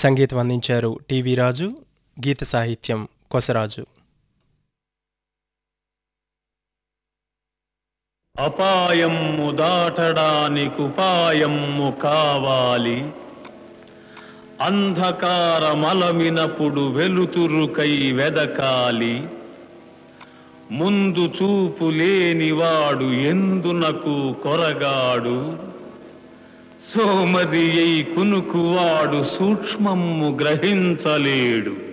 సంగీతం అందించారు టివి రాజు గీత సాహిత్యం కొసరాజు అపాయము దాటడానికి ఉపాయము కావాలి అంధకారమలమినప్పుడు వెలుతురుకై వెదకాలి ముందు చూపు లేనివాడు ఎందునకు కొరగాడు సోమది అయి కునుకువాడు సూక్ష్మము గ్రహించలేడు